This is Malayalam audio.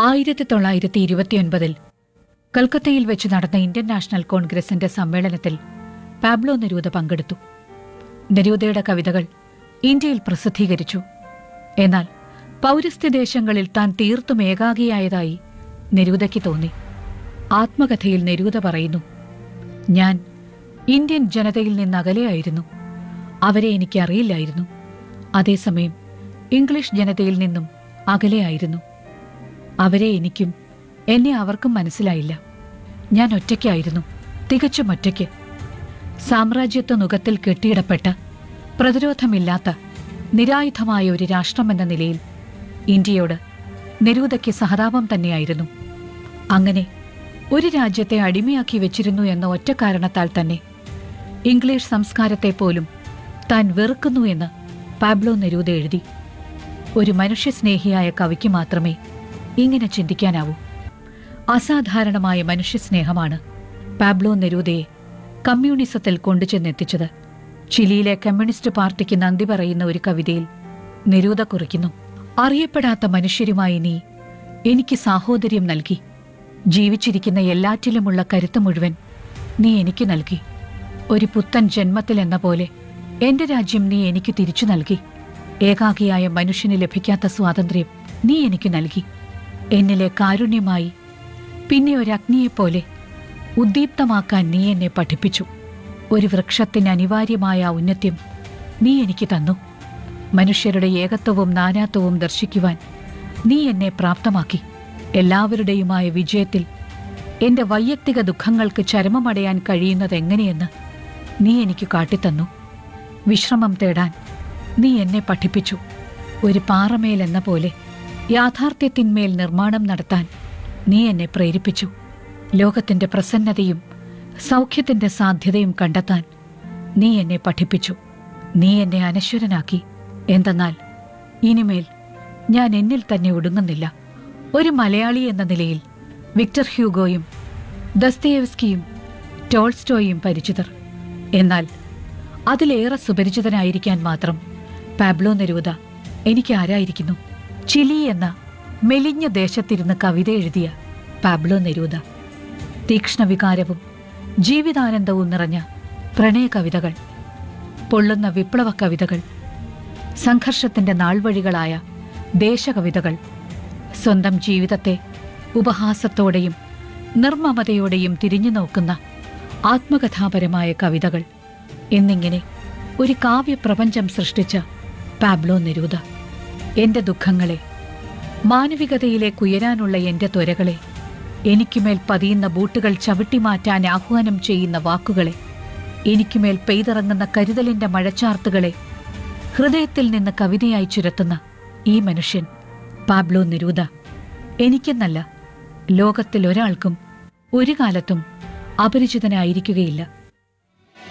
ആയിരത്തി തൊള്ളായിരത്തി ഇരുപത്തിയൊൻപതിൽ കൽക്കത്തയിൽ വെച്ച് നടന്ന ഇന്ത്യൻ നാഷണൽ കോൺഗ്രസിന്റെ സമ്മേളനത്തിൽ പാബ്ലോ നെരൂദ പങ്കെടുത്തു നെരൂദയുടെ കവിതകൾ ഇന്ത്യയിൽ പ്രസിദ്ധീകരിച്ചു എന്നാൽ പൗരസ്ത്യ ദേശങ്ങളിൽ താൻ തീർത്തും ഏകാഗിയായതായി നെരൂദയ്ക്ക് തോന്നി ആത്മകഥയിൽ നെരൂദ പറയുന്നു ഞാൻ ഇന്ത്യൻ ജനതയിൽ നിന്ന് അകലെയായിരുന്നു അവരെ എനിക്ക് അറിയില്ലായിരുന്നു അതേസമയം ഇംഗ്ലീഷ് ജനതയിൽ നിന്നും അകലെയായിരുന്നു അവരെ എനിക്കും എന്നെ അവർക്കും മനസ്സിലായില്ല ഞാൻ ഒറ്റയ്ക്കായിരുന്നു തികച്ചും ഒറ്റയ്ക്ക് സാമ്രാജ്യത്വ നുഖത്തിൽ കെട്ടിയിടപ്പെട്ട പ്രതിരോധമില്ലാത്ത നിരായുധമായ ഒരു രാഷ്ട്രമെന്ന നിലയിൽ ഇന്ത്യയോട് നെരൂദയ്ക്ക് സഹതാപം തന്നെയായിരുന്നു അങ്ങനെ ഒരു രാജ്യത്തെ അടിമയാക്കി വെച്ചിരുന്നു എന്ന ഒറ്റ കാരണത്താൽ തന്നെ ഇംഗ്ലീഷ് സംസ്കാരത്തെ പോലും താൻ വെറുക്കുന്നു എന്ന് പാബ്ലോ നെരൂദ എഴുതി ഒരു മനുഷ്യസ്നേഹിയായ കവിക്ക് മാത്രമേ ഇങ്ങനെ ചിന്തിക്കാനാവൂ അസാധാരണമായ മനുഷ്യസ്നേഹമാണ് പാബ്ലോ നെരൂദയെ കമ്മ്യൂണിസത്തിൽ കൊണ്ടുചെന്നെത്തിച്ചത് ചിലിയിലെ കമ്മ്യൂണിസ്റ്റ് പാർട്ടിക്ക് നന്ദി പറയുന്ന ഒരു കവിതയിൽ നെരൂദ കുറിക്കുന്നു അറിയപ്പെടാത്ത മനുഷ്യരുമായി നീ എനിക്ക് സാഹോദര്യം നൽകി ജീവിച്ചിരിക്കുന്ന എല്ലാറ്റിലുമുള്ള കരുത്ത് മുഴുവൻ നീ എനിക്ക് നൽകി ഒരു പുത്തൻ ജന്മത്തിൽ എന്ന പോലെ എന്റെ രാജ്യം നീ എനിക്ക് തിരിച്ചു നൽകി ഏകാഗിയായ മനുഷ്യന് ലഭിക്കാത്ത സ്വാതന്ത്ര്യം നീ എനിക്ക് നൽകി എന്നിലെ കാരുണ്യമായി പിന്നെ ഒരു അഗ്നിയെപ്പോലെ ഉദ്ദീപ്തമാക്കാൻ നീ എന്നെ പഠിപ്പിച്ചു ഒരു വൃക്ഷത്തിന് അനിവാര്യമായ ഔന്നത്യം നീ എനിക്ക് തന്നു മനുഷ്യരുടെ ഏകത്വവും നാനാത്വവും ദർശിക്കുവാൻ നീ എന്നെ പ്രാപ്തമാക്കി എല്ലാവരുടെയുമായ വിജയത്തിൽ എന്റെ വൈയക്തിക ദുഃഖങ്ങൾക്ക് ചരമമടയാൻ കഴിയുന്നതെങ്ങനെയെന്ന് നീ എനിക്ക് കാട്ടിത്തന്നു വിശ്രമം തേടാൻ നീ എന്നെ പഠിപ്പിച്ചു ഒരു പാറമേൽ എന്ന പോലെ യാഥാർത്ഥ്യത്തിന്മേൽ നിർമ്മാണം നടത്താൻ നീ എന്നെ പ്രേരിപ്പിച്ചു ലോകത്തിന്റെ പ്രസന്നതയും സൗഖ്യത്തിന്റെ സാധ്യതയും കണ്ടെത്താൻ നീ എന്നെ പഠിപ്പിച്ചു നീ എന്നെ അനശ്വരനാക്കി എന്തെന്നാൽ ഇനിമേൽ ഞാൻ എന്നിൽ തന്നെ ഒടുങ്ങുന്നില്ല ഒരു മലയാളി എന്ന നിലയിൽ വിക്ടർ ഹ്യൂഗോയും ദസ്തയേവ്സ്കിയും ടോൾസ്റ്റോയും പരിചിതർ എന്നാൽ അതിലേറെ സുപരിചിതനായിരിക്കാൻ മാത്രം പാബ്ലോ നെരൂദ എനിക്ക് ആരായിരിക്കുന്നു ചിലി എന്ന മെലിഞ്ഞ ദേശത്തിരുന്ന് കവിത എഴുതിയ പാബ്ലോ നെരൂദ തീക്ഷ്ണവികാരവും ജീവിതാനന്ദവും നിറഞ്ഞ പ്രണയ കവിതകൾ പൊള്ളുന്ന വിപ്ലവ കവിതകൾ സംഘർഷത്തിന്റെ നാൾവഴികളായ ദേശകവിതകൾ സ്വന്തം ജീവിതത്തെ ഉപഹാസത്തോടെയും നിർമ്മമതയോടെയും തിരിഞ്ഞു നോക്കുന്ന ആത്മകഥാപരമായ കവിതകൾ എന്നിങ്ങനെ ഒരു കാവ്യപ്രപഞ്ചം സൃഷ്ടിച്ച പാബ്ലോ നെരൂദ എന്റെ ദുഃഖങ്ങളെ മാനവികതയിലേക്ക് ഉയരാനുള്ള എന്റെ ത്വരകളെ എനിക്കുമേൽ പതിയുന്ന ബൂട്ടുകൾ ചവിട്ടിമാറ്റാൻ ആഹ്വാനം ചെയ്യുന്ന വാക്കുകളെ എനിക്കുമേൽ പെയ്തിറങ്ങുന്ന കരുതലിന്റെ മഴച്ചാർത്തുകളെ ഹൃദയത്തിൽ നിന്ന് കവിതയായി ചുരത്തുന്ന ഈ മനുഷ്യൻ പാബ്ലോ നെരൂദ എനിക്കെന്നല്ല ലോകത്തിൽ ഒരാൾക്കും ഒരു കാലത്തും അപരിചിതനായിരിക്കുകയില്ല